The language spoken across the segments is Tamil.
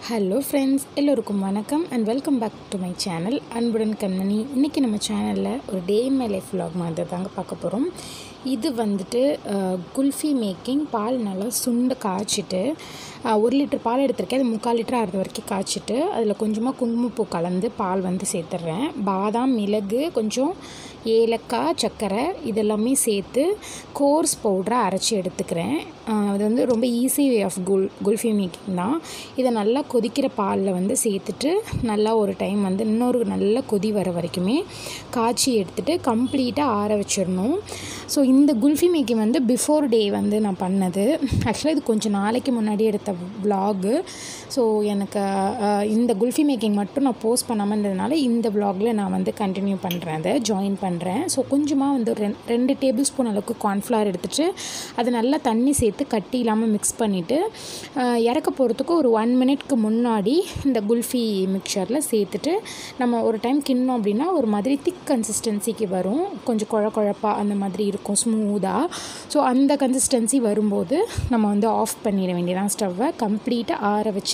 ஹலோ ஃப்ரெண்ட்ஸ் எல்லோருக்கும் வணக்கம் and welcome back to my channel அன்புடன் கண்மணி இன்றைக்கி நம்ம சேனலில் ஒரு டே மை லைஃப் vlog மாதிரி தாங்க பார்க்க போகிறோம் இது வந்துட்டு அஹ், குல்ஃபி மேக்கிங் பால் நல்லா சுண்டு காய்ச்சிட்டு அஹ், ஒரு லிட்டர் பால் எடுத்திருக்கேன் அது முக்கால் லிட்டர் ஆகிறது வரைக்கும் காய்ச்சிட்டு அதில் கொஞ்சமாக குங்குமப்பூ கலந்து பால் வந்து சேர்த்துட்றேன் பாதாம் மிளகு கொஞ்சம் ஏலக்காய் சர்க்கரை இதெல்லாமே சேர்த்து கோர்ஸ் பவுடரை அரைச்சி எடுத்துக்கிறேன் ஆஹ் அது வந்து ரொம்ப ஈஸி வே ஆஃப் குல் குல்ஃபி மேக்கிங் தான் இதை நல்லா கொதிக்கிற பாலில் வந்து சேர்த்துட்டு நல்லா ஒரு டைம் வந்து இன்னொரு நல்ல கொதி வர வரைக்குமே காய்ச்சி எடுத்துட்டு கம்ப்ளீட்டாக ஆற வச்சிடணும் ஸோ இந்த குல்ஃபி மேக்கிங் வந்து பிஃபோர் டே வந்து நான் பண்ணது ஆக்சுவலாக இது கொஞ்சம் நாளைக்கு முன்னாடி எடுத்த vlog ஸோ எனக்கு ஆஹ் இந்த குல்ஃபி மேக்கிங் மட்டும் நான் போஸ்ட் பண்ணாமல் இருந்ததுனால இந்த vlogல நான் வந்து கண்டினியூ பண்ணுறேன் அதை ஜாயின் பண்ணுறேன் ஸோ கொஞ்சமாக வந்து ஒரு ரெண்- ரெண்டு டேபிள் ஸ்பூன் அளவுக்கு கார்ன்ஃப்ளவர் எடுத்துட்டு அது நல்லா தண்ணி சேர்த்து கட்டி இல்லாமல் மிக்ஸ் பண்ணிவிட்டு இறக்க போகிறதுக்கு ஒரு ஒன் மினிட்க்கு முன்னாடி இந்த குல்ஃபி மிக்சரில் சேர்த்துட்டு நம்ம ஒரு டைம் கிண்ணோம் அப்படின்னா ஒரு மாதிரி திக் கன்சிஸ்டன்சிக்கு வரும் கொஞ்சம் குழ குழப்பா அந்த மாதிரி இருக்கும் ஸ்மூத்தாக ஸோ அந்த கன்சிஸ்டன்சி வரும்போது நம்ம வந்து ஆஃப் பண்ணிட வேண்டியதான் ஸ்டவ்வை கம்ப்ளீட்டாக ஆற வச்சுட்டு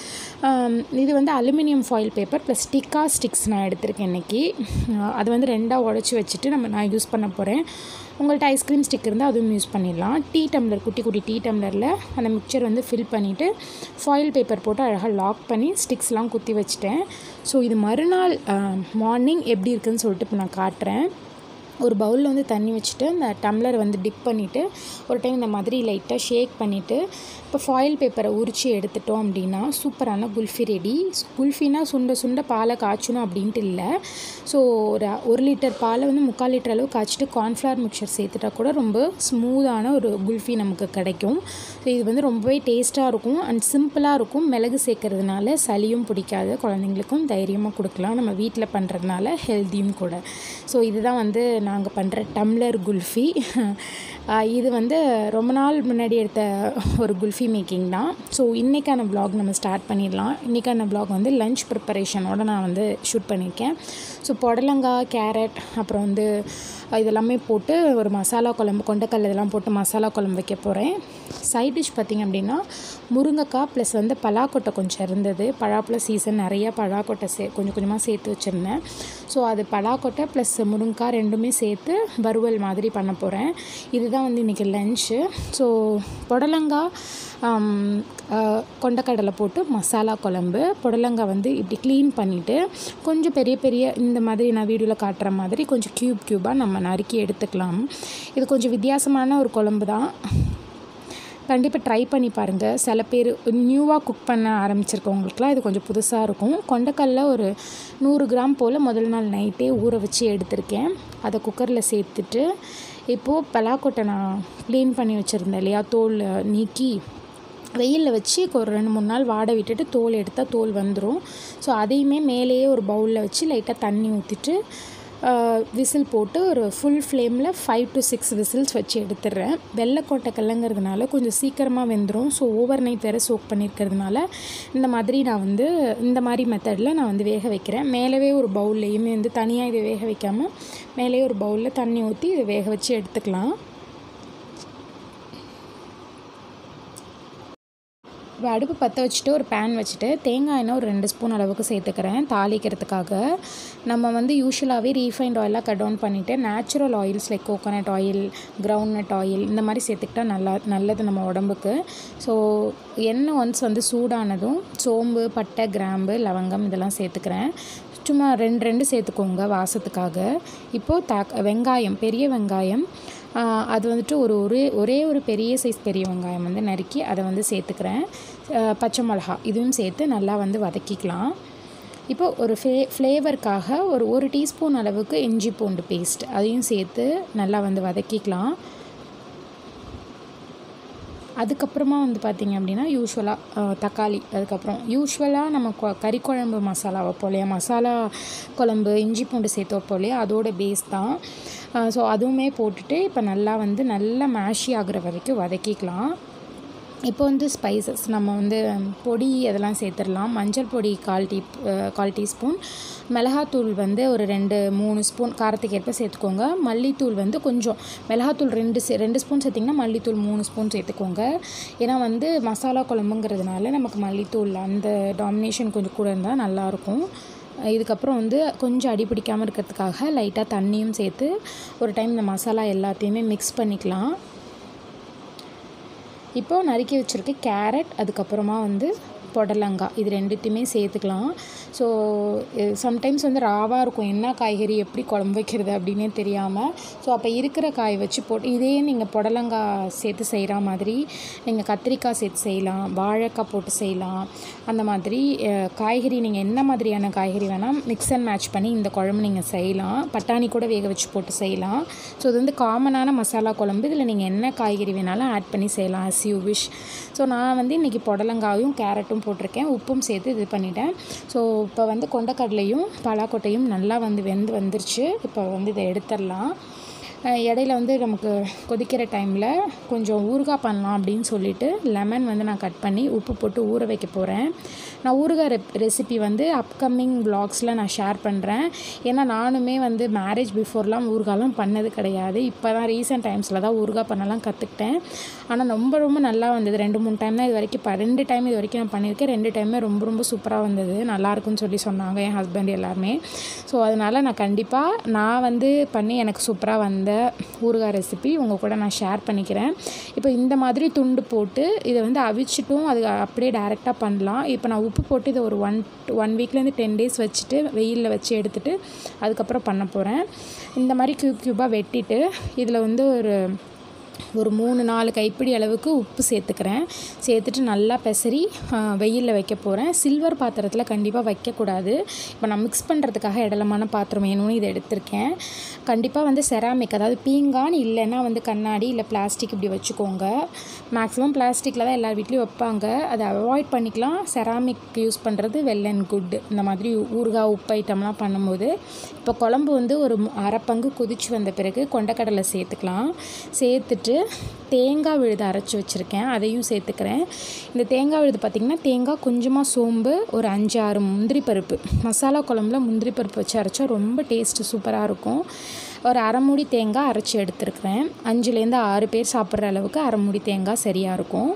ஆம், இது வந்து அலுமினியம் ஃபாயில் பேப்பர் ப்ளஸ் ஸ்டிக்கா ஸ்டிக்ஸ் நான் எடுத்திருக்கேன் இன்றைக்கி அது வந்து ரெண்டாக உடச்சி வச்சுட்டு நம்ம நான் யூஸ் பண்ண போகிறேன் உங்கள்கிட்ட ஐஸ்கிரீம் ஸ்டிக் இருந்தால் அதுவும் யூஸ் பண்ணிடலாம் டீ டம்ளர் குட்டி குட்டி டீ டம்ளரில் அந்த மிக்சர் வந்து ஃபில் பண்ணிவிட்டு ஃபாயில் பேப்பர் போட்டு அழகாக லாக் பண்ணி ஸ்டிக்ஸ்லாம் குத்தி வச்சுட்டேன் ஸோ இது மறுநாள் மார்னிங் எப்படி இருக்குன்னு சொல்லிட்டு இப்போ நான் காட்டுறேன் ஒரு பவுலில் வந்து தண்ணி வச்சுட்டு அந்த டம்ளரை வந்து டிப் பண்ணிவிட்டு ஒரு டைம் இந்த மாதிரி லைட்டாக ஷேக் பண்ணிவிட்டு இப்போ ஃபாயில் பேப்பரை உரித்து எடுத்துட்டோம் அப்படின்னா சூப்பரான குல்ஃபி ரெடி குல்ஃபினா சுண்ட சுண்ட பாலை காய்ச்சணும் அப்படின்ட்டு இல்லை ஸோ ஒரு ஒரு லிட்டர் பாலை வந்து முக்கால் லிட்டர் அளவு காய்ச்சிட்டு கார்ன்ஃப்ளவர் மிக்சர் சேர்த்துட்டா கூட ரொம்ப ஸ்மூத்தான ஒரு குல்ஃபி நமக்கு கிடைக்கும் ஸோ இது வந்து ரொம்பவே டேஸ்ட்டாக இருக்கும் அண்ட் சிம்பிளாக இருக்கும் மிளகு சேர்க்கறதுனால சளியும் பிடிக்காது குழந்தைங்களுக்கும் தைரியமாக கொடுக்கலாம் நம்ம வீட்டில் பண்ணுறதுனால ஹெல்த்தியும் கூட ஸோ இதுதான் வந்து நாங்கள் பண்ணுற டம்ளர் குல்ஃபி ஆஹ் இது வந்து ரொம்ப நாள் முன்னாடி எடுத்த ஒரு குல்ஃபி மேக்கிங் தான் ஸோ இன்றைக்கான vlog நம்ம ஸ்டார்ட் பண்ணிடலாம் இன்றைக்கான vlog வந்து லஞ்ச் ப்ரிப்பரேஷனோட நான் வந்து ஷூட் பண்ணியிருக்கேன் ஸோ புடலங்காய் கேரட் அப்புறம் வந்து இதெல்லாமே போட்டு ஒரு மசாலா குழம்பு கொண்டக்கடலை இதெல்லாம் போட்டு மசாலா குழம்பு வைக்க போகிறேன் சைட் டிஷ் பார்த்திங்க அப்படின்னா முருங்கைக்காய் ப்ளஸ் வந்து பலாக்கொட்டை கொஞ்சம் இருந்தது பழாப்பழ சீசன் நிறையா பழாக்கொட்டை சே கொஞ்சம் கொஞ்சமாக சேர்த்து வச்சுருந்தேன் ஸோ அது பலாக்கொட்டை ப்ளஸ் முருங்கைக்காய் ரெண்டுமே சேர்த்து வறுவல் மாதிரி பண்ண போகிறேன் இதுதான் வந்து இன்றைக்கி லஞ்சு ஸோ புடலங்காய் ஆம், ஆ, கொண்டக்கடலை போட்டு மசாலா குழம்பு புடலங்காய் வந்து இப்படி க்ளீன் பண்ணிவிட்டு கொஞ்சம் பெரிய பெரிய இந்த மாதிரி நான் வீடியோவில் காட்டுற மாதிரி கொஞ்சம் க்யூப் க்யூபாக நம்ம நறுக்கி எடுத்துக்கலாம் இது கொஞ்சம் வித்தியாசமான ஒரு குழம்பு தான் கண்டிப்பாக ட்ரை பண்ணி பாருங்கள் சில பேர் நியூவாக குக் பண்ண ஆரம்பிச்சிருக்கவங்களுக்குலாம் இது கொஞ்சம் புதுசாக இருக்கும் கொண்டக்கல்ல ஒரு நூறு கிராம் போல் முதல் நாள் நைட்டே ஊற வச்சு எடுத்திருக்கேன் அதை குக்கரில் சேர்த்துட்டு இப்போது பலாக்கொட்டை நான் க்ளீன் பண்ணி வச்சுருந்தேன் இல்லையா தோல் நீக்கி வெயிலில் வச்சு ஒரு ரெண்டு மூணு நாள் வாட விட்டுட்டு தோல் எடுத்தால் தோல் வந்துடும் ஸோ அதையுமே மேலேயே ஒரு பவுலில் வச்சு லைட்டாக தண்ணி ஊற்றிட்டு விசில் போட்டு ஒரு ஃபுல் ஃப்ளேமில் ஃபைவ் டு சிக்ஸ் விசில்ஸ் வச்சு எடுத்துடுறேன் வெள்ளைக்கோட்டை கல்லுங்கிறதுனால கொஞ்சம் சீக்கிரமாக வெந்துடும் ஸோ ஓவர் நைட் வேறு சோக் பண்ணியிருக்கிறதுனால இந்த மாதிரி நான் வந்து இந்த மாதிரி மெத்தடில் நான் வந்து வேக வைக்கிறேன் மேலவே ஒரு பவுல்லையுமே வந்து தனியாக இதை வேக வைக்காமல் மேலேயே ஒரு பவுலில் தண்ணி ஊற்றி இதை வேக வச்சு எடுத்துக்கலாம் இப்போ அடுப்பு பற்ற வச்சுட்டு ஒரு பேன் வச்சுட்டு தேங்காய் எண்ணெய் ஒரு ரெண்டு ஸ்பூன் அளவுக்கு சேர்த்துக்கிறேன் தாளிக்கிறதுக்காக நம்ம வந்து யூஸ்வலாகவே ரீஃபைண்ட் ஆயிலாக கட் டவுன் பண்ணிவிட்டு natural oils like coconut oil groundnut oil இந்த மாதிரி சேர்த்துக்கிட்டா நல்லா நல்லது நம்ம உடம்புக்கு ஸோ எண்ணெய் ஒன்ஸ் வந்து சூடானதும் சோம்பு பட்டை கிராம்பு லவங்கம் இதெல்லாம் சேர்த்துக்கிறேன் சும்மா ரெண்டு ரெண்டு சேர்த்துக்கோங்க வாசத்துக்காக இப்போது த வெங்காயம் பெரிய வெங்காயம் ஆஹ் அது வந்துட்டு ஒரு ஒரே ஒரே ஒரு பெரிய சைஸ் பெரிய வெங்காயம் வந்து நறுக்கி அதை வந்து சேர்த்துக்கிறேன் ஆஹ் பச்சை மிளகா இதுவும் சேர்த்து நல்லா வந்து வதக்கிக்கலாம் இப்போ ஒரு ஃப்ளே ஃப்ளேவருக்காக ஒரு ஒரு டீஸ்பூன் அளவுக்கு இஞ்சி பூண்டு பேஸ்ட் அதையும் சேர்த்து நல்லா வந்து வதக்கிக்கலாம் அதுக்கப்புறமா வந்து பார்த்திங்க அப்படின்னா யூஸ்வலாக தக்காளி அதுக்கப்புறம் யூஸ்வலாக நம்ம கொ- கறி குழம்பு மசாலா வைப்போம் இல்லையா மசாலா குழம்பு இஞ்சி பூண்டு சேர்த்து வைப்போம் இல்லையா அதோட பேஸ் தான் ஸோ அதுவுமே போட்டுட்டு இப்போ நல்லா வந்து நல்லா மேஷி ஆகுற வரைக்கும் வதக்கிக்கலாம் இப்போ வந்து ஸ்பைசஸ் நம்ம வந்து பொடி அதெல்லாம் சேர்த்துடலாம் மஞ்சள் பொடி கால் டீ கால் டீஸ்பூன் மிளகாத்தூள் வந்து ஒரு ரெண்டு மூணு ஸ்பூன் காரத்துக்கு ஏற்ப சேர்த்துக்கோங்க மல்லித்தூள் வந்து கொஞ்சம் மிளகாத்தூள் ரெண்டு சே ரெண்டு ஸ்பூன் சேர்த்திங்கன்னா மல்லித்தூள் மூணு ஸ்பூன் சேர்த்துக்கோங்க ஏன்னா வந்து மசாலா குழம்புங்கிறதுனால நமக்கு மல்லித்தூள் அந்த டாமினேஷன் கொஞ்சம் கூட இருந்தால் நல்லாயிருக்கும் இதுக்கப்புறம் வந்து கொஞ்சம் அடி பிடிக்காமல் இருக்கிறதுக்காக லைட்டாக தண்ணியும் சேர்த்து ஒரு டைம் இந்த மசாலா எல்லாத்தையுமே மிக்ஸ் பண்ணிக்கலாம் இப்போது நறுக்கி வச்சுருக்க கேரட் அதுக்கப்புறமா வந்து புடலங்காய் இது ரெண்டுத்தையுமே சேர்த்துக்கலாம் ஸோ சம்டைம்ஸ் வந்து ராவாக இருக்கும் என்ன காய்கறி எப்படி குழம்பு வைக்கிறது அப்படின்னே தெரியாமல் ஸோ அப்போ இருக்கிற காய் வச்சு போட்டு இதே நீங்கள் புடலங்காய் சேர்த்து செய்கிற மாதிரி நீங்கள் கத்திரிக்காய் சேர்த்து செய்யலாம் வாழைக்காய் போட்டு செய்யலாம் அந்த மாதிரி அஹ், காய்கறி நீங்கள் என்ன மாதிரியான காய்கறி வேணால் மிக்ஸ் அண்ட் மேட்ச் பண்ணி இந்த குழம்பு நீங்கள் செய்யலாம் பட்டாணி கூட வேக வச்சு போட்டு செய்யலாம் ஸோ இது வந்து காமனான மசாலா குழம்பு இதில் நீங்கள் என்ன காய்கறி வேணாலும் ஆட் பண்ணி செய்யலாம் as you wish ஸோ நான் வந்து இன்றைக்கி புடலங்காயும் கேரட்டும் போட்டிருக்கேன் உப்பும் சேர்த்து இது பண்ணிட்டேன் ஸோ இப்போ வந்து கொண்டக்கடலையும் பலாக்கொட்டையும் நல்லா வந்து வெந்து வந்துருச்சு இப்போ வந்து இதை எடுத்துடலாம் அஹ் இடையில வந்து நமக்கு கொதிக்கிற டைமில் கொஞ்சம் ஊறுகாய் பண்ணலாம் அப்படின்னு சொல்லிட்டு லெமன் வந்து நான் கட் பண்ணி உப்பு போட்டு ஊற வைக்க போகிறேன் நான் ஊறுகாய் ரெப் ரெசிபி வந்து அப்கமிங் வ்ளாக்ஸில் நான் ஷேர் பண்ணுறேன் ஏன்னா நானுமே வந்து மேரேஜ் பிஃபோர்லாம் ஊறுகாலாம் பண்ணது கிடையாது இப்போ தான் ரீசெண்ட் டைம்ஸில் தான் ஊறுகாய் பண்ணலாம் கற்றுக்கிட்டேன் ஆனால் ரொம்ப ரொம்ப நல்லா வந்தது ரெண்டு மூணு டைம் தான் இது வரைக்கும் ப- ரெண்டு டைம் இது வரைக்கும் நான் பண்ணியிருக்கேன் ரெண்டு டைமே ரொம்ப ரொம்ப சூப்பராக வந்தது நல்லா இருக்குன்னு சொல்லி சொன்னாங்க என் ஹஸ்பண்ட் எல்லாருமே ஸோ அதனால் நான் கண்டிப்பாக நான் வந்து பண்ணி எனக்கு சூப்பராக வந்த ஊறுகாய் ரெசிபி உங்கள் கூட நான் ஷேர் பண்ணிக்கிறேன் இப்போ இந்த மாதிரி துண்டு போட்டு இதை வந்து அவிச்சிட்டும் அது அப்படியே டேரெக்டாக பண்ணலாம் இப்போ நான் உப்பு போட்டு இதை ஒரு ஒன் ஒன் வீக்லேருந்து டென் டேஸ் வச்சுட்டு வெயிலில் வச்சு எடுத்துட்டு அதுக்கப்புறம் பண்ண போகிறேன் இந்த மாதிரி க்யூப் க்யூபாக வெட்டிட்டு இதில் வந்து ஒரு ஒரு மூணு நாலு கைப்பிடி அளவுக்கு உப்பு சேர்த்துக்கிறேன் சேர்த்துட்டு நல்லா பெசரி வெயிலில் வைக்க போகிறேன் சில்வர் பாத்திரத்தில் கண்டிப்பாக வைக்கக்கூடாது இப்போ நான் மிக்ஸ் பண்ணுறதுக்காக இடலமான பாத்திரம் வேணும்னு இதை எடுத்திருக்கேன் கண்டிப்பாக வந்து செராமிக் அதாவது பீங்கான் இல்லைன்னா வந்து கண்ணாடி இல்லை பிளாஸ்டிக் இப்படி வச்சுக்கோங்க மேக்ஸிமம் பிளாஸ்டிக்கில் தான் எல்லார் வீட்லேயும் வைப்பாங்க அதை அவாய்ட் பண்ணிக்கலாம் செராமிக் யூஸ் பண்ணுறது வெல் அண்ட் குட் இந்த மாதிரி ஊறுகாய் உப்பு ஐட்டம்லாம் பண்ணும்போது இப்போ குழம்பு வந்து ஒரு மு- அரை பங்கு கொதிச்சு வந்த பிறகு கொண்டக்கடலை சேர்த்துக்கலாம் சேர்த்துட்டு தேங்காய் விழுது அரைச்சி வச்சுருக்கேன் அதையும் சேர்த்துக்கிறேன் இந்த தேங்காய் விழுது பார்த்திங்கன்னா தேங்காய் கொஞ்சமாக சோம்பு ஒரு அஞ்சு ஆறு முந்திரி பருப்பு மசாலா குழம்புல முந்திரி பருப்பு வச்சு அரைச்சா ரொம்ப டேஸ்ட்டு சூப்பராக இருக்கும் ஒரு அரை மூடி தேங்காய் அரைச்சி எடுத்துருக்கிறேன் அஞ்சுலேருந்து ஆறு பேர் சாப்பிட்ற அளவுக்கு அரை மூடி தேங்காய் சரியாக இருக்கும்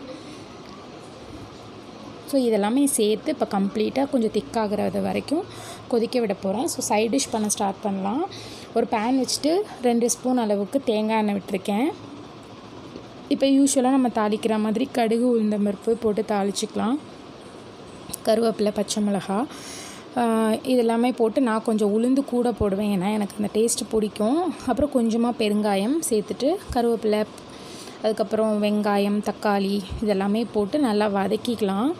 ஸோ இதெல்லாமே சேர்த்து இப்போ கம்ப்ளீட்டாக கொஞ்சம் திக்காகிறது வரைக்கும் கொதிக்க விட போகிறேன் ஸோ சைட் டிஷ் பண்ண ஸ்டார்ட் பண்ணலாம் ஒரு பேன் வச்சுட்டு ரெண்டு ஸ்பூன் அளவுக்கு தேங்காய் எண்ணெய் விட்டுருக்கேன் இப்போ யூஸ்வலாக நம்ம தாளிக்கிற மாதிரி கடுகு உளுந்தம் பருப்பு போட்டு தாளிச்சிக்கலாம் கருவேப்பிலை பச்சை மிளகா ஆஹ் இது எல்லாமே போட்டு நான் கொஞ்சம் உளுந்து கூட போடுவேன் ஏன்னா எனக்கு அந்த டேஸ்ட் பிடிக்கும் அப்புறம் கொஞ்சமாக பெருங்காயம் சேர்த்துட்டு கருவேப்பிலை அதுக்கப்புறம் வெங்காயம் தக்காளி இதெல்லாமே போட்டு நல்லா வதக்கிக்கலாம்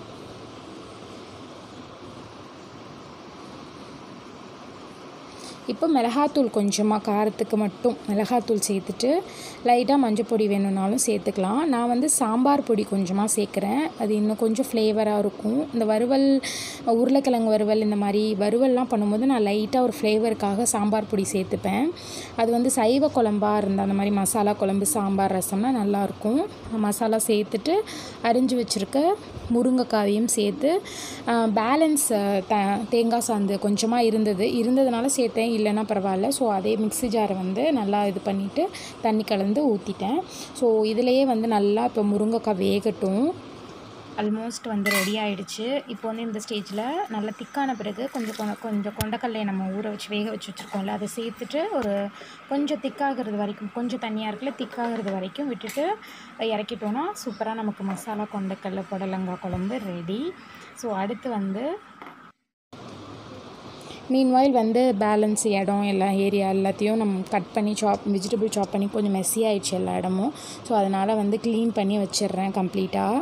இப்போ மிளகாத்தூள் கொஞ்சமாக காரத்துக்கு மட்டும் மிளகாத்தூள் சேர்த்துட்டு லைட்டாக மஞ்சள் பொடி வேணும்னாலும் சேர்த்துக்கலாம் நான் வந்து சாம்பார் பொடி கொஞ்சமாக சேர்க்குறேன் அது இன்னும் கொஞ்சம் ஃப்ளேவராக இருக்கும் இந்த வறுவல் உருளைக்கிழங்கு வறுவல் இந்த மாதிரி வறுவல்லாம் பண்ணும்போது நான் லைட்டாக ஒரு ஃப்ளேவருக்காக சாம்பார் பொடி சேர்த்துப்பேன் அது வந்து சைவ குழம்பா இருந்தால் அந்த மாதிரி மசாலா குழம்பு சாம்பார் ரசம்னா நல்லாயிருக்கும் மசாலா சேர்த்துட்டு அரிஞ்சு வச்சுருக்க முருங்கைக்காயையும் சேர்த்து பேலன்ஸ் த தேங்காய் சாந்து கொஞ்சமாக இருந்தது இருந்ததுனால சேர்த்தேன் இல்லைன்னா பரவாயில்ல ஸோ அதே மிக்ஸி ஜாரை வந்து நல்லா இது பண்ணிவிட்டு தண்ணி கலந்து ஊற்றிட்டேன் ஸோ இதிலையே வந்து நல்லா இப்போ முருங்கைக்காய் வேகட்டும் ஆல்மோஸ்ட் வந்து ரெடி ஆயிடுச்சு இப்போ வந்து இந்த ஸ்டேஜில் நல்லா திக்கான பிறகு கொஞ்சம் கொ- கொஞ்சம் கொண்டக்கல்லையை நம்ம ஊற வச்சு வேக வச்சு வச்சுருக்கோம்ல அதை சேர்த்துட்டு ஒரு கொஞ்சம் திக்காகிறது வரைக்கும் கொஞ்சம் தண்ணியாக இருக்குல்ல திக்காகிறது வரைக்கும் விட்டுட்டு இறக்கிட்டோன்னா சூப்பராக நமக்கு மசாலா கொண்டக்கடலை புடலங்காய் குழம்பு ரெடி ஸோ அடுத்து வந்து மீன்வாயில் வந்து பேலன்ஸ் இடம் எல்லா ஏரியா எல்லாத்தையும் நம்ம கட் பண்ணி சாப் வெஜிடபிள் சாப் பண்ணி கொஞ்சம் மெஸ்ஸி ஆயிடுச்சு எல்லா இடமும் ஸோ அதனால் வந்து க்ளீன் பண்ணி வச்சிடுறேன் கம்ப்ளீட்டாக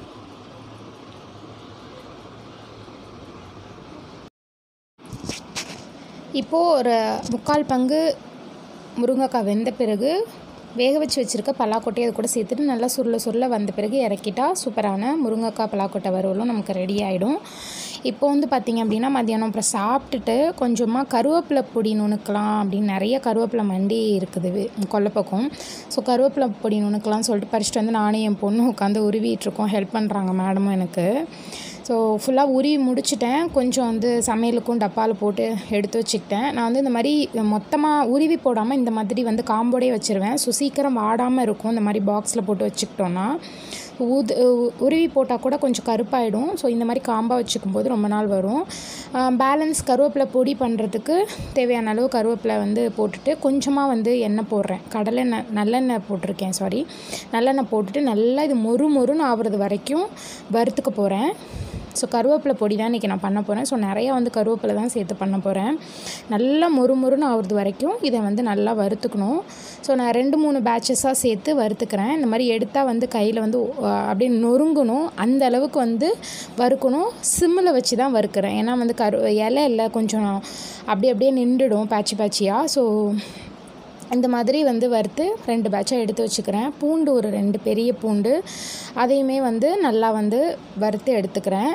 இப்போது ஒரு முக்கால் பங்கு முருங்கைக்காய் வெந்த பிறகு வேக வச்சு வச்சுருக்க பலாக்கொட்டையை அது கூட சேர்த்துட்டு நல்லா சுருள சுருள வந்த பிறகு இறக்கிட்டா சூப்பரான முருங்கைக்காய் பலாக்கொட்டை வறுவலும் நமக்கு ரெடி ஆகிடும் இப்போ வந்து பார்த்திங்க அப்படின்னா மத்தியானம் அப்புறம் சாப்பிட்டுட்டு கொஞ்சமாக கருவேப்பிலை பொடி நுணுக்கலாம் அப்படின்னு நிறைய கருவேப்பிலை மண்டி இருக்குது வி- கொல்லை பக்கம் ஸோ கருவேப்பிலை பொடி நுணுக்கலாம்னு சொல்லிட்டு பறிச்சுட்டு வந்து நானும் என் பொண்ணும் உட்காந்து உருவிட்டுருக்கோம் ஹெல்ப் பண்ணுறாங்க மேடமும் எனக்கு ஸோ ஃபுல்லாக உருவி முடிச்சிட்டேன் கொஞ்சம் வந்து சமையலுக்கும் டப்பாவில் போட்டு எடுத்து வச்சுக்கிட்டேன் நான் வந்து இந்த மாதிரி மொத்தமாக உருவி போடாமல் இந்த மாதிரி வந்து காம்போடே வச்சுருவேன் ஸோ சீக்கிரம் வாடாமல் இருக்கும் இந்த மாதிரி பாக்ஸில் போட்டு வச்சுக்கிட்டோன்னா ஊது உ- உருவி போட்டால் கூட கொஞ்சம் கருப்பாயிடும் ஸோ இந்த மாதிரி காம்பாக வச்சுக்கும் போது ரொம்ப நாள் வரும் பேலன்ஸ் கருவேப்பிலை பொடி பண்ணுறதுக்கு தேவையான அளவு கருவேப்பிலை வந்து போட்டுட்டு கொஞ்சமாக வந்து எண்ணெய் போடுறேன் கடலெண்ணெய் நல்லெண்ணெய் போட்டிருக்கேன் சாரி நல்லெண்ணெய் போட்டுட்டு நல்லா இது மொறு மொறுன்னு ஆகுறது வரைக்கும் வறுத்துக்க போகிறேன் ஸோ கருவேப்பிலை பொடி தான் இன்றைக்கி நான் பண்ண போகிறேன் ஸோ நிறையா வந்து கருவேப்பிலை தான் சேர்த்து பண்ண போகிறேன் நல்லா மொறு மொறுன்னு ஆகுறது வரைக்கும் இதை வந்து நல்லா வறுத்துக்கணும் ஸோ நான் ரெண்டு மூணு பேட்சஸாக சேர்த்து வறுத்துக்கிறேன் இந்த மாதிரி எடுத்தால் வந்து கையில் வந்து அஹ், அப்படியே நொறுங்கணும் அந்த அளவுக்கு வந்து வறுக்கணும் சிம்மில் வச்சு தான் வறுக்கிறேன் ஏன்னா வந்து கரு இலை இல்லை கொஞ்சம் அப்படியே அப்படியே நின்றுடும் பேட்சி பேட்சியாக ஸோ இந்த மாதிரி வந்து வறுத்து ரெண்டு பேட்சாக எடுத்து வச்சுக்கிறேன் பூண்டு ஒரு ரெண்டு பெரிய பூண்டு அதையுமே வந்து நல்லா வந்து வறுத்து எடுத்துக்கிறேன்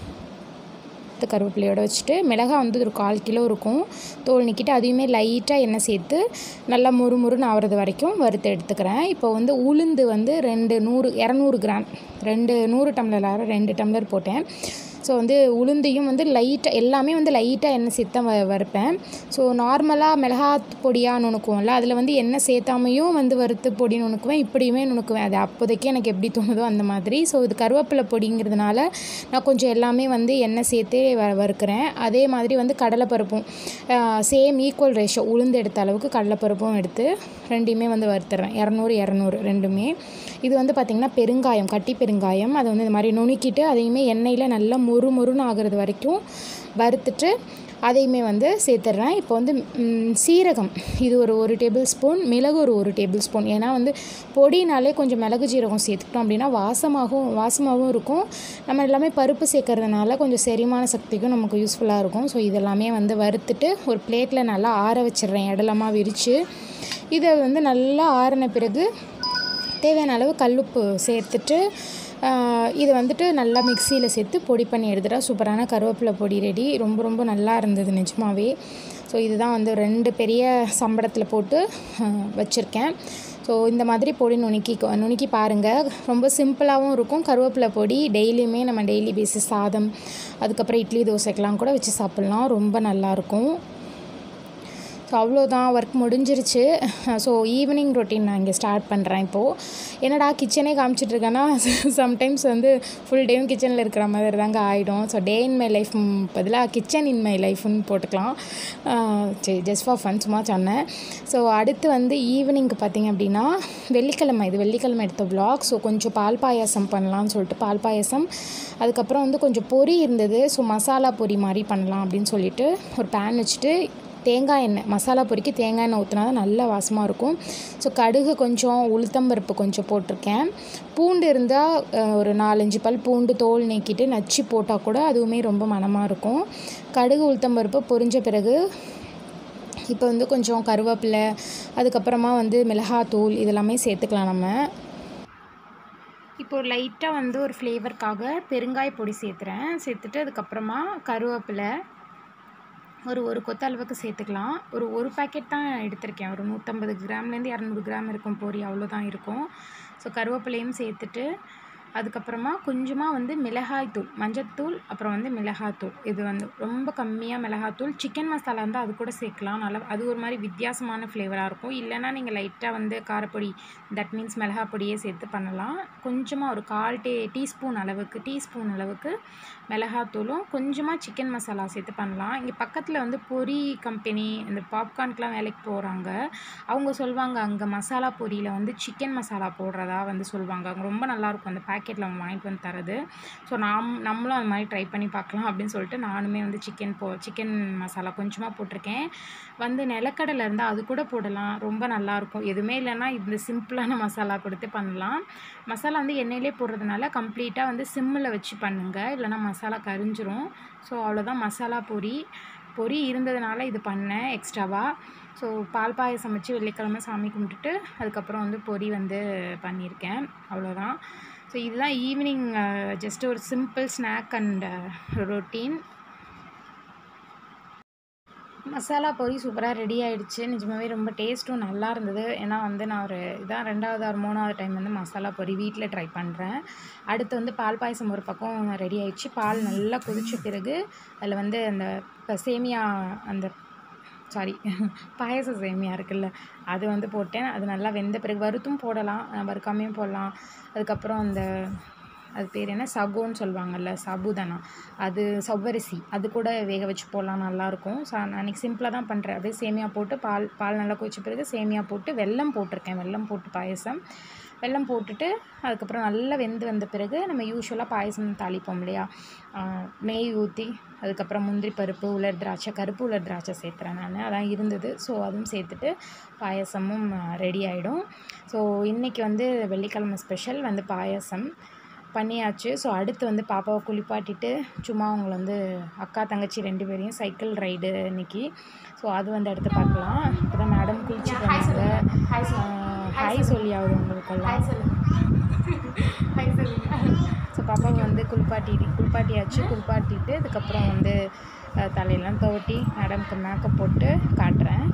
வறுத்து கருவேப்பிலையோட வச்சுட்டு மிளகாய் வந்து ஒரு கால் கிலோ இருக்கும் தோல் நீக்கிட்டு அதையுமே லைட்டாக எண்ணெய் சேர்த்து நல்லா முறு முறுன்னு ஆகிறது வரைக்கும் வறுத்து எடுத்துக்கிறேன் இப்போ வந்து உளுந்து வந்து ரெண்டு நூறு இரநூறு கிராம் ரெண்டு நூறு டம்ளர் ரெண்டு டம்ளர் போட்டேன் ஸோ வந்து உளுந்தையும் வந்து லைட்டாக எல்லாமே வந்து லைட்டாக எண்ணெய் சேர்த்து தான் வ வறுப்பேன் ஸோ நார்மலாக மிளகாத் பொடியாக நுணுக்குவோம்ல அதில் வந்து எண்ணெய் சேர்த்தாமையும் வந்து வறுத்து பொடி நுணுக்குவேன் இப்படியுமே நுணுக்குவேன் அது அப்போதைக்கு எனக்கு எப்படி தோணுதோ அந்த மாதிரி ஸோ இது கருவேப்பிலை பொடிங்கிறதுனால நான் கொஞ்சம் எல்லாமே வந்து எண்ணெய் சேர்த்தே வ வறுக்கிறேன் அதே மாதிரி வந்து கடலைப்பருப்பும் சேம் ஈக்குவல் ரேஷியோ உளுந்து எடுத்த அளவுக்கு கடலைப்பருப்பும் எடுத்து ரெண்டையுமே வந்து வறுத்துறேன் இரநூறு இரநூறு ரெண்டுமே இது வந்து பார்த்திங்கன்னா பெருங்காயம் கட்டி பெருங்காயம் அதை வந்து இந்த மாதிரி நுணுக்கிட்டு அதையுமே எண்ணெயில் நல்லா மொறு மொறுன்னு ஆகுறது வரைக்கும் வறுத்துட்டு அதையுமே வந்து சேர்த்துட்றேன் இப்போ வந்து ம், சீரகம் இது ஒரு ஒரு டேபிள் ஸ்பூன் மிளகு ஒரு ஒரு டேபிள் ஸ்பூன் ஏன்னா வந்து பொடினாலே கொஞ்சம் மிளகு ஜீரகம் சேர்த்துக்கிட்டோம் அப்படின்னா வாசமாகவும் வாசமாகவும் இருக்கும் நம்ம எல்லாமே பருப்பு சேர்க்கறதுனால கொஞ்சம் செரிமான சக்திக்கும் நமக்கு யூஸ்ஃபுல்லாக இருக்கும் ஸோ இதெல்லாமே வந்து வறுத்துட்டு ஒரு பிளேட்டில் நல்லா ஆற வச்சிடுறேன் இடலமாக விரித்து இதை வந்து நல்லா ஆறின பிறகு தேவையான அளவு கல்லுப்பு சேர்த்துட்டு ஆஹ், இது வந்துட்டு நல்லா மிக்சியில் சேர்த்து பொடி பண்ணி எடுத்துட்டா சூப்பரான கருவேப்பிலை பொடி ரெடி ரொம்ப ரொம்ப நல்லா இருந்தது நிஜமாவே ஸோ இதுதான் வந்து ரெண்டு பெரிய சம்படத்தில் போட்டு வச்சுருக்கேன் ஸோ இந்த மாதிரி பொடி நுணுக்கி நுணுக்கி பாருங்கள் ரொம்ப சிம்பிளாகவும் இருக்கும் கருவேப்பிலை பொடி டெய்லியுமே நம்ம டெய்லி பேசிஸ் சாதம் அதுக்கப்புறம் இட்லி தோசைக்கெலாம் கூட வச்சு சாப்பிட்லாம் ரொம்ப நல்லாயிருக்கும் ஸோ அவ்வளோதான் ஒர்க் முடிஞ்சிருச்சு ஸோ ஈவினிங் ரொட்டீன் நான் இங்கே ஸ்டார்ட் பண்ணுறேன் இப்போது என்னடா கிச்சனே காமிச்சிட்ருக்கேன்னா சம்டைம்ஸ் வந்து ஃபுல் டேவும் கிச்சனில் இருக்கிற மாதிரி தாங்க ஆகிடும் so day in my life பதிலாக கிச்சன் இன் மை லைஃப்னு போட்டுக்கலாம் ஆஹ் சரி ஜஸ்ட் ஃபார் ஃபன் சும்மா சொன்னேன் ஸோ அடுத்து வந்து ஈவினிங்க்கு பார்த்தீங்க அப்படின்னா வெள்ளிக்கிழமை இது வெள்ளிக்கிழமை எடுத்த vlog ஸோ கொஞ்சம் பால் பாயாசம் பண்ணலாம்னு சொல்லிட்டு பால் பாயாசம் அதுக்கப்புறம் வந்து கொஞ்சம் பொரி இருந்தது ஸோ மசாலா பொரி மாதிரி பண்ணலாம் அப்படின்னு சொல்லிட்டு ஒரு பேன் வச்சுட்டு தேங்காய் எண்ணெய் மசாலா பொரிக்கு தேங்காய் எண்ணெய் ஊற்றினா தான் நல்ல வாசமாக இருக்கும் ஸோ கடுகு கொஞ்சம் உளுத்தம்பருப்பு கொஞ்சம் போட்டிருக்கேன் பூண்டு இருந்தால் அஹ், ஒரு நாலஞ்சு பல் பூண்டு தோல் நீக்கிட்டு நச்சு போட்டால் கூட அதுவுமே ரொம்ப மணமாக இருக்கும் கடுகு உளுத்தம்பருப்பு பொரிஞ்ச பிறகு இப்போ வந்து கொஞ்சம் கருவேப்பிலை அதுக்கப்புறமா வந்து மிளகாத்தூள் இதெல்லாமே சேர்த்துக்கலாம் நம்ம இப்போ லைட்டாக வந்து ஒரு ஃப்ளேவருக்காக பெருங்காய பொடி சேர்த்துறேன் சேர்த்துட்டு அதுக்கப்புறமா கருவேப்பிலை ஒரு ஒரு கொத்த அளவுக்கு சேர்த்துக்கலாம் ஒரு ஒரு பாக்கெட் தான் எடுத்திருக்கேன் ஒரு நூற்றம்பது கிராம்லேருந்து இரநூறு கிராம் இருக்கும் பொரி அவ்வளோதான் இருக்கும் ஸோ கருவேப்பிலையும் சேர்த்துட்டு அதுக்கப்புறமா கொஞ்சமாக வந்து மிளகாய்த்தூள் மஞ்சத்தூள் அப்புறம் வந்து மிளகாத்தூள் இது வந்து ரொம்ப கம்மியாக மிளகாத்தூள் சிக்கன் மசாலா இருந்தால் அது கூட சேர்க்கலாம் நல்லா அது ஒரு மாதிரி வித்தியாசமான ஃப்ளேவராக இருக்கும் இல்லைன்னா நீங்கள் லைட்டாக வந்து காரப்பொடி தட் மீன்ஸ் மிளகா பொடியே சேர்த்து பண்ணலாம் கொஞ்சமாக ஒரு கால் டே டீஸ்பூன் அளவுக்கு டீஸ்பூன் அளவுக்கு மிளகாத்தூளும் கொஞ்சமாக சிக்கன் மசாலா சேர்த்து பண்ணலாம் இங்கே பக்கத்தில் வந்து பொரி கம்பெனி இந்த பாப்கார்னுக்குலாம் வேலைக்கு போகிறாங்க அவங்க சொல்லுவாங்க அங்கே மசாலா பொரியில் வந்து சிக்கன் மசாலா போடுறதா வந்து சொல்லுவாங்க அவங்க ரொம்ப நல்லாயிருக்கும் அந்த பேக்கெட்டில் அவங்க வாங்கிட்டு வந்து தரது ஸோ நாம் நம்மளும் அந்த மாதிரி ட்ரை பண்ணி பார்க்கலாம் அப்படின்னு சொல்லிட்டு நானுமே வந்து சிக்கன் போ சிக்கன் மசாலா கொஞ்சமாக போட்டிருக்கேன் வந்து நிலக்கடலை இருந்தால் அது கூட போடலாம் ரொம்ப நல்லாயிருக்கும் எதுவுமே இல்லைன்னா இந்த சிம்பிளான மசாலா கொடுத்து பண்ணலாம் மசாலா வந்து எண்ணெயிலே போடுறதுனால கம்ப்ளீட்டாக வந்து சிம்மில் வச்சு பண்ணுங்கள் இல்லைன்னா மசாலா கரிஞ்சிரும் ஸோ அவ்வளோதான் மசாலா பொரி பொரி இருந்ததுனால இது பண்ணேன் எக்ஸ்ட்ராவாக ஸோ பால் பாயசம் வச்சு வெள்ளிக்கிழமை சாமி கும்பிட்டுட்டு அதுக்கப்புறம் வந்து பொரி வந்து பண்ணியிருக்கேன் அவ்வளோதான் ஸோ இதுதான் ஈவினிங் ஜஸ்ட் ஒரு simple snack and routine masala பொரி சூப்பராக ரெடி ஆகிடுச்சு நிஜமாகவே ரொம்ப டேஸ்ட்டும் நல்லா இருந்தது ஏன்னா வந்து நான் ஒரு இதான் ரெண்டாவது ஆறு மூணாவது டைம் வந்து மசாலா பொரி வீட்டில் ட்ரை பண்ணுறேன் அடுத்து வந்து பால் பாயசம் ஒரு பக்கம் ரெடி ஆயிடுச்சு பால் நல்லா கொதிச்ச பிறகு அதில் வந்து அந்த இப்போ சேமியா அந்த சாரி பாயச சேமியா இருக்குல்ல அது வந்து போட்டேன் அது நல்லா வெந்த பிறகு வறுத்தும் போடலாம் வறுக்காமையும் போடலாம் அதுக்கப்புறம் அந்த அது பேர் என்ன சகோன்னு சொல்லுவாங்கல்ல சாபுதானா அது சவ்வரிசி அது கூட வேக வச்சு போடலாம் நல்லாயிருக்கும் ஸோ நான் அன்றைக்கி சிம்பிளாக தான் பண்ணுறேன் அப்படியே சேமியா போட்டு பால் பால் நல்லா கொதிச்ச பிறகு சேமியா போட்டு வெல்லம் போட்டிருக்கேன் வெல்லம் போட்டு பாயசம் வெல்லம் போட்டுட்டு அதுக்கப்புறம் நல்லா வெந்து வந்த பிறகு நம்ம யூஸ்வலாக பாயசம் தாளிப்போம் இல்லையா நெய் ஊற்றி அதுக்கப்புறம் முந்திரி பருப்பு உலர் திராட்சை கருப்பு உலர் திராட்சை சேர்த்துறேன் நான் அதான் இருந்தது ஸோ அதுவும் சேர்த்துட்டு பாயசமும் ரெடி ஆகிடும் ஸோ இன்றைக்கி வந்து வெள்ளிக்கிழமை ஸ்பெஷல் வந்து பாயசம் பண்ணியாச்சு ஸோ அடுத்து வந்து பாப்பாவை குளிப்பாட்டிட்டு சும்மா அவங்கள வந்து அக்கா தங்கச்சி ரெண்டு பேரையும் சைக்கிள் ரைடு இன்னைக்கு ஸோ அது வந்து அடுத்து பார்க்கலாம் இப்போ தான் மேடம் குளிச்சுட்டு வந்தாங்க ஹாய் சொல்லியாவது உங்களுக்கெல்லாம் ஸோ பாப்பாவை வந்து குளிப்பாட்டி குளிப்பாட்டியாச்சு குளிப்பாட்டிட்டு அதுக்கப்புறம் வந்து தலையெல்லாம் துவட்டி மேடம்க்கு மேக்கப் போட்டு காட்டுறேன்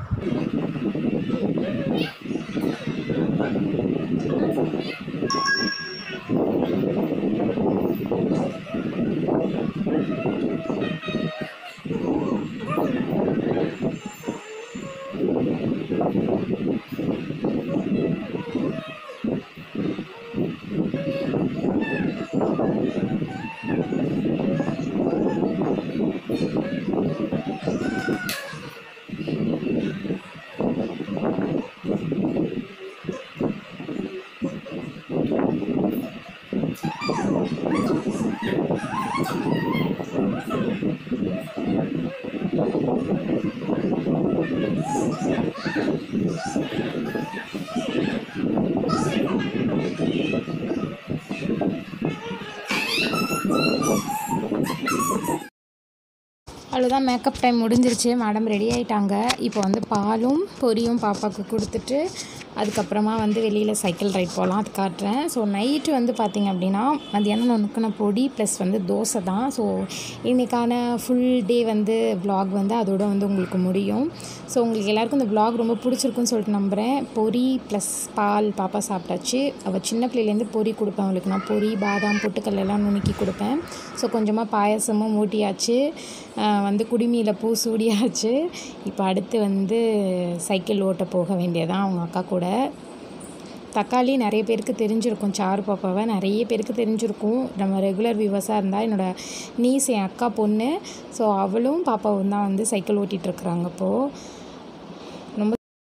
அவ்வளோதான் மேக்கப் டைம் முடிஞ்சிருச்சு மேடம் ரெடி ஆகிட்டாங்க இப்போ வந்து பாலும் பொரியும் பாப்பாவுக்கு கொடுத்துட்டு அதுக்கப்புறமா வந்து வெளியில் சைக்கிள் ரைட் போகலாம் அது காட்டுறேன் ஸோ நைட்டு வந்து பார்த்திங்க அப்படின்னா மதியானம் நுணுக்கின பொடி ப்ளஸ் வந்து தோசை தான் ஸோ இன்றைக்கான ஃபுல் டே வந்து vlog வந்து அதோட வந்து உங்களுக்கு முடியும் ஸோ உங்களுக்கு எல்லாருக்கும் இந்த vlog ரொம்ப பிடிச்சிருக்குன்னு சொல்லிட்டு நம்புகிறேன் பொரி ப்ளஸ் பால் பாப்பா சாப்பிட்டாச்சு அவள் சின்ன பிள்ளையிலேருந்து பொரி கொடுப்பேன் அவளுக்கு நான் பொரி பாதாம் பொட்டுக்கல்ல எல்லாம் நுணுக்கி கொடுப்பேன் ஸோ கொஞ்சமாக பாயசமும் ஊட்டியாச்சு ஆஹ் வந்து குடிமியில் பூ சூடியாச்சு இப்போ அடுத்து வந்து சைக்கிள் ஓட்ட போக வேண்டியதான் அவங்க அக்கா கூட தக்காளி நிறைய பேருக்கு தெரிஞ்சிருக்கும் சாரு பாப்பாவை நிறைய பேருக்கு தெரிஞ்சிருக்கும் நம்ம ரெகுலர் வியூவர்ஸாக இருந்தால் என்னோடய நீஸ் என் அக்கா பொண்ணு ஸோ அவளும் பாப்பாவும் தான் வந்து சைக்கிள் ஓட்டிகிட்டு இருக்கிறாங்க இப்போது ரொம்ப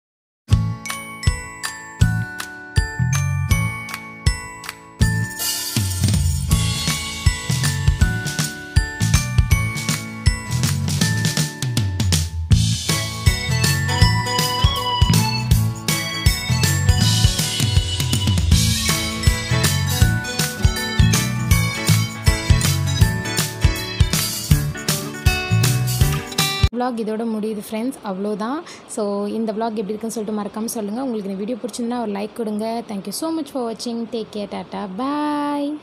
vlog இதோட முடியுது ஃப்ரெண்ட்ஸ் அவ்வளோதான் ஸோ இந்த vlog எப்படி இருக்குன்னு சொல்லிட்டு மறக்காமல் சொல்லுங்கள் உங்களுக்கு இந்த வீடியோ பிடிச்சிருந்தா ஒரு லைக் கொடுங்க தேங்க்யூ ஸோ மச் ஃபார் வாட்சிங் டேக் கேர் டாட்டா பாய்